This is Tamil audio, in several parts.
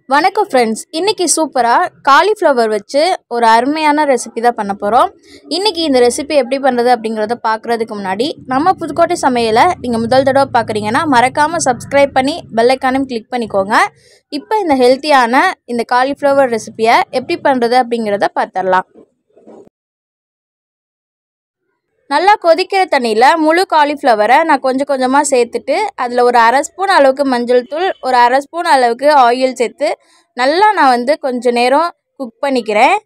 வணக்கம் ஃப்ரெண்ட்ஸ் இன்றைக்கி சூப்பராக காலிஃப்ளவர் வச்சு ஒரு அருமையான ரெசிபி தான் பண்ண போகிறோம் இன்றைக்கி இந்த ரெசிபி எப்படி பண்ணுறது அப்படிங்கிறத பார்க்குறதுக்கு முன்னாடி நம்ம புதுக்கோட்டை சமையலை நீங்கள் முதல் தடவை பார்க்குறீங்கன்னா மறக்காமல் சப்ஸ்கிரைப் பண்ணி பெல்லைக்கானும் கிளிக் பண்ணிக்கோங்க இப்போ இந்த ஹெல்த்தியான இந்த காலிஃப்ளவர் ரெசிபியை எப்படி பண்ணுறது அப்படிங்கிறத பார்த்துடலாம் நல்லா கொதிக்கிற தண்ணியில் முழு காலிஃப்ளவரை நான் கொஞ்சம் கொஞ்சமாக சேர்த்துட்டு அதில் ஒரு அரை ஸ்பூன் அளவுக்கு மஞ்சள் தூள் ஒரு அரை ஸ்பூன் அளவுக்கு ஆயில் சேர்த்து நல்லா நான் வந்து கொஞ்சம் நேரம் குக் பண்ணிக்கிறேன்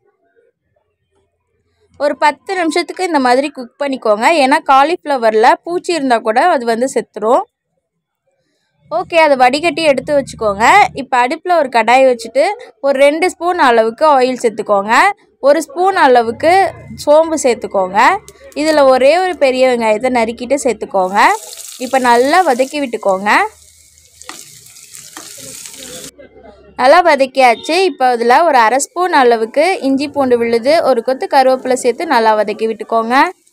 ஒரு பத்து நிமிஷத்துக்கு இந்த மாதிரி குக் பண்ணிக்கோங்க ஏன்னா காலிஃப்ளவரில் பூச்சி இருந்தால் கூட அது வந்து செத்துரும் ஓகே அதை வடிகட்டி எடுத்து வச்சுக்கோங்க இப்போ அடுப்பில் ஒரு கடாய் வச்சுட்டு ஒரு ரெண்டு ஸ்பூன் அளவுக்கு ஆயில் சேர்த்துக்கோங்க ஒரு ஸ்பூன் அளவுக்கு சோம்பு சேர்த்துக்கோங்க இதில் ஒரே ஒரு பெரிய வெங்காயத்தை நறுக்கிட்டு சேர்த்துக்கோங்க இப்போ நல்லா வதக்கி விட்டுக்கோங்க நல்லா வதக்கியாச்சு இப்போ அதில் ஒரு அரை ஸ்பூன் அளவுக்கு இஞ்சி பூண்டு விழுது ஒரு கொத்து கருவேப்பிலை சேர்த்து நல்லா வதக்கி விட்டுக்கோங்க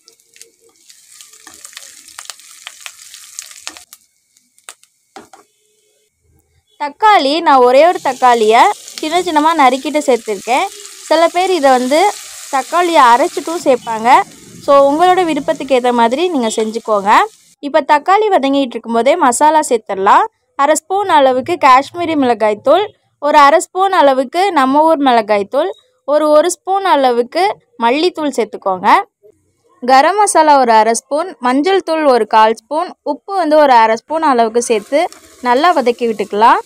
தக்காளி நான் ஒரே ஒரு தக்காளியை சின்ன சின்னமாக நறுக்கிட்டு சேர்த்துருக்கேன் சில பேர் இதை வந்து தக்காளியை அரைச்சிட்டும் சேர்ப்பாங்க ஸோ உங்களோட விருப்பத்துக்கு ஏற்ற மாதிரி நீங்கள் செஞ்சுக்கோங்க இப்போ தக்காளி வதங்கிட்டு இருக்கும்போதே மசாலா சேர்த்துடலாம் அரை ஸ்பூன் அளவுக்கு காஷ்மீரி மிளகாய்த்தூள் ஒரு அரை ஸ்பூன் அளவுக்கு நம்ம ஊர் மிளகாய்த்தூள் ஒரு ஒரு ஸ்பூன் அளவுக்கு மல்லித்தூள் சேர்த்துக்கோங்க கரம் மசாலா ஒரு அரை ஸ்பூன் மஞ்சள் தூள் ஒரு கால் ஸ்பூன் உப்பு வந்து ஒரு அரை ஸ்பூன் அளவுக்கு சேர்த்து நல்லா வதக்கி விட்டுக்கலாம்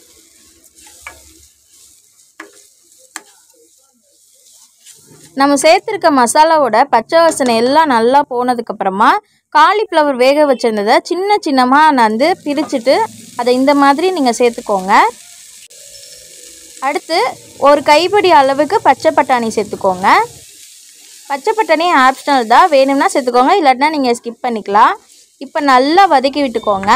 நம்ம சேர்த்துருக்க மசாலாவோட பச்சை வாசனை எல்லாம் நல்லா போனதுக்கப்புறமா காலிஃப்ளவர் வேக வச்சிருந்ததை சின்ன சின்னமாக நான் வந்து பிரிச்சுட்டு அதை இந்த மாதிரி நீங்கள் சேர்த்துக்கோங்க அடுத்து ஒரு கைப்பிடி அளவுக்கு பச்சை பட்டாணி சேர்த்துக்கோங்க பச்சை பட்டாணி ஆப்ஷனல் தான் வேணும்னா சேர்த்துக்கோங்க இல்லாட்டினா நீங்கள் ஸ்கிப் பண்ணிக்கலாம் இப்போ நல்லா வதக்கி விட்டுக்கோங்க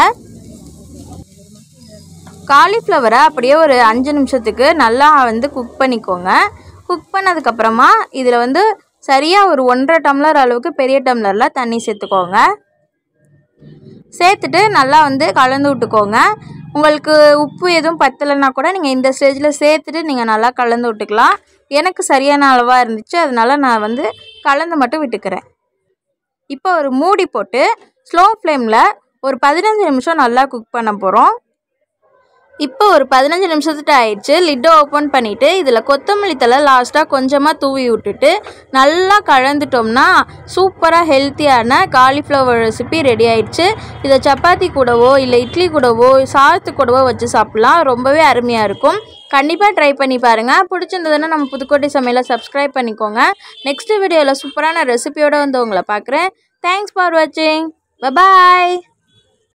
காலிஃப்ளவரை அப்படியே ஒரு அஞ்சு நிமிஷத்துக்கு நல்லா வந்து குக் பண்ணிக்கோங்க குக் பண்ணதுக்கப்புறமா இதில் வந்து சரியாக ஒரு ஒன்றரை டம்ளர் அளவுக்கு பெரிய டம்ளரில் தண்ணி சேர்த்துக்கோங்க சேர்த்துட்டு நல்லா வந்து கலந்து விட்டுக்கோங்க உங்களுக்கு உப்பு எதுவும் பத்தலைன்னா கூட நீங்கள் இந்த ஸ்டேஜில் சேர்த்துட்டு நீங்கள் நல்லா கலந்து விட்டுக்கலாம் எனக்கு சரியான அளவாக இருந்துச்சு அதனால் நான் வந்து கலந்து மட்டும் விட்டுக்கிறேன் இப்போ ஒரு மூடி போட்டு ஸ்லோ ஃப்ளேமில் ஒரு பதினஞ்சு நிமிஷம் நல்லா குக் பண்ண போகிறோம் இப்போ ஒரு பதினஞ்சு நிமிஷத்துட்டு ஆயிடுச்சு லிட்டை ஓப்பன் பண்ணிவிட்டு இதில் கொத்தமல்லி தலை லாஸ்ட்டாக கொஞ்சமாக தூவி விட்டுட்டு நல்லா கலந்துட்டோம்னா சூப்பராக ஹெல்த்தியான காலிஃப்ளவர் ரெசிபி ரெடி ஆயிடுச்சு இதை சப்பாத்தி கூடவோ இல்லை இட்லி கூடவோ சாதத்து கூடவோ வச்சு சாப்பிட்லாம் ரொம்பவே அருமையாக இருக்கும் கண்டிப்பாக ட்ரை பண்ணி பாருங்கள் பிடிச்சிருந்ததுன்னா நம்ம புதுக்கோட்டை சமையலை சப்ஸ்கிரைப் பண்ணிக்கோங்க நெக்ஸ்ட் வீடியோவில் சூப்பரான ரெசிபியோடு வந்து உங்களை பார்க்குறேன் தேங்க்ஸ் ஃபார் வாட்சிங் பபாய்